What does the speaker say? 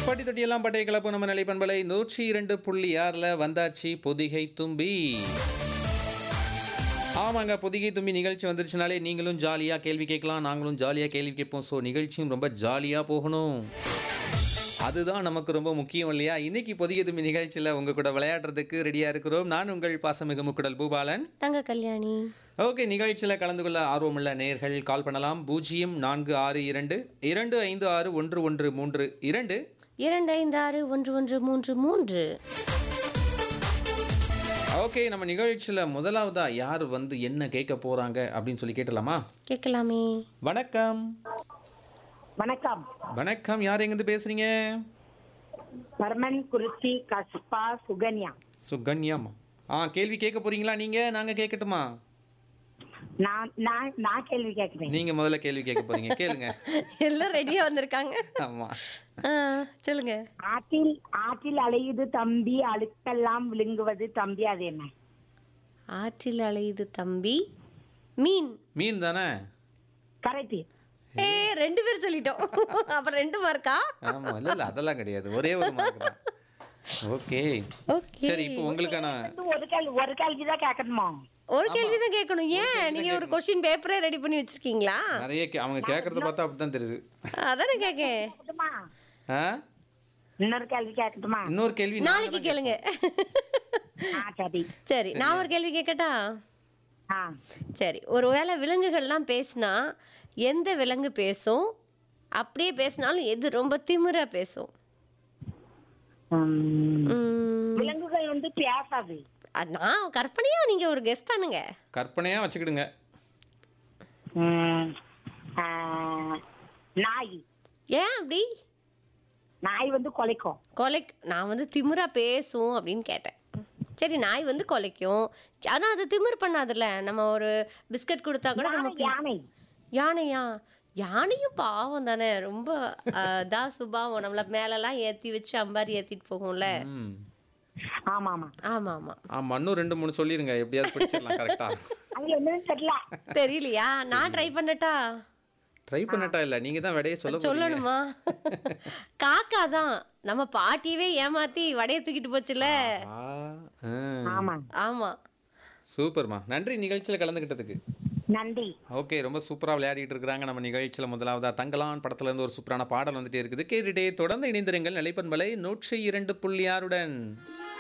பாட்டி தொட்டியெல்லாம் பட்டை கலப்பு நம்ம நிலை பண்பலை நூற்றி இரண்டு புள்ளி ஆறில் வந்தாச்சு பொதிகை தும்பி ஆமாங்க பொதிகை தும்பி நிகழ்ச்சி வந்துருச்சுனாலே நீங்களும் ஜாலியாக கேள்வி கேட்கலாம் நாங்களும் ஜாலியாக கேள்வி கேட்போம் ஸோ நிகழ்ச்சியும் ரொம்ப ஜாலியாக போகணும் அதுதான் நமக்கு ரொம்ப முக்கியம் இல்லையா இன்னைக்கு பொதிகை தும்பி நிகழ்ச்சியில் உங்கள் கூட விளையாடுறதுக்கு ரெடியாக இருக்கிறோம் நான் உங்கள் பாசமிகு முக்குடல் பூபாலன் தங்க கல்யாணி ஓகே நிகழ்ச்சியில் கலந்து கொள்ள ஆர்வமுள்ள நேயர்கள் கால் பண்ணலாம் பூஜ்ஜியம் நான்கு ஆறு இரண்டு இரண்டு ஐந்து ஆறு ஒன்று ஒன்று மூன்று இரண்டு இரண்டு ஐந்து ஆறு ஒன்று ஒன்று மூன்று மூன்று ஓகே நம்ம நிகழ்ச்சியில் முதலாவதா யார் வந்து என்ன கேட்க போறாங்க அப்படின்னு சொல்லி கேட்டலாமா கேட்கலாமே வணக்கம் வணக்கம் வணக்கம் யார் எங்கேருந்து பேசுறீங்க பர்மன் குறிச்சி கஸ்பா சுகன்யா சுகன்யாமா ஆ கேள்வி கேட்க போறீங்களா நீங்க நாங்க கேட்கட்டுமா நான் நான் நான் கேள்வி கேட்கிறேன் நீங்க முதல்ல கேள்வி கேட்க போறீங்க கேளுங்க எல்லாம் ரெடியா வந்திருக்காங்க ஆமா ஆ, சொல்லுங்க ஆற்றில் ஆற்றில் அலையுது தம்பி அழுக்கெல்லாம் விழுங்குவது தம்பி அது என்ன ஆற்றில் அலையுது தம்பி மீன் மீன் தானே கரெக்ட் ஏ ரெண்டு பேர் சொல்லிட்டோம் அப்ப ரெண்டு மார்க்கா ஆமா இல்ல இல்ல அதெல்லாம் கிடையாது ஒரே ஒரு மார்க் தான் ஓகே ஓகே சரி இப்போ உங்களுக்கான ஒரு கேள்வி ஒரு கேள்வி தான் கேட்கணுமா ஒரு கேள்வி தான் கேட்கணும் ஏன் நீங்க ஒரு கொஸ்டின் பேப்பரே ரெடி பண்ணி வச்சிருக்கீங்களா நிறைய கே- அவங்க கேட்கறத பார்த்தா அப்படித்தான் தெரியுது அதானே கேட்க கேட்கட்டுமா ஆ இன்னொரு கேள்வி கேட்கட்டுமா இன்னொரு கேள்வி நான் நாளைக்கு கேளுங்க ஆ சரி சரி நான் ஒரு கேள்வி கேட்கட்டா ஆ சரி ஒருவேளை விலங்குகள்லாம் பேசினா எந்த விலங்கு பேசும் அப்படியே பேசினாலும் எது ரொம்ப திமிரா பேசும் உம், உம், விலங்குகள் வந்து பேசாது அது நான் கற்பனையா நீங்க ஒரு கெஸ் பண்ணுங்க கற்பனையா வச்சுக்கிடுங்க உம், ஆ, நாய் ஏன் அப்படி நாய் வந்து கொலைக்கும் கொலை நான் வந்து திமிரா பேசும் அப்படின்னு கேட்டேன் சரி நாய் வந்து கொலைக்கும் ஆனா அது திமிர் பண்ணாதுல்ல நம்ம ஒரு பிஸ்கட் கொடுத்தா கூட நம்ம யானை, யானை யானையா யானையும் பாவம் தானே ரொம்ப அஹ், தா சுபாவம் நம்மள மேலெல்லாம் ஏத்தி வச்சு அம்பாரி ஏத்திட்டு போகும்ல ம் ஆமா ஆமா ஆமா ஆமா ஆமா இன்னும் ரெண்டு மூணு சொல்லிருங்க எப்படியாவது பிடிச்சிடலாம் கரெக்டா அது என்னன்னு தெரியல தெரியலையா நான் ட்ரை பண்ணட்டா ட்ரை பண்ணட்டா இல்ல நீங்க தான் விடையே சொல்ல போறீங்க சொல்லணுமா காக்கா தான் நம்ம பாட்டியவே ஏமாத்தி வடைய தூக்கிட்டு போச்சுல ஆ, ஆ. ஆமா ஆமா சூப்பர்மா நன்றி நிகழ்ச்சியில கலந்துக்கிட்டதுக்கு நன்றி ஓகே ரொம்ப சூப்பரா விளையாடிட்டு இருக்கிறாங்க நம்ம நிகழ்ச்சியில முதலாவதா தங்கலான் படத்துல இருந்து ஒரு சூப்பரான பாடல் வந்துட்டே இருக்குது கேட்டுட்டே தொடர்ந்து இணைந்திருங்கள் நிலைப்பண்பலை நூற்றி இரண்டு புள்ளி ஆறுடன்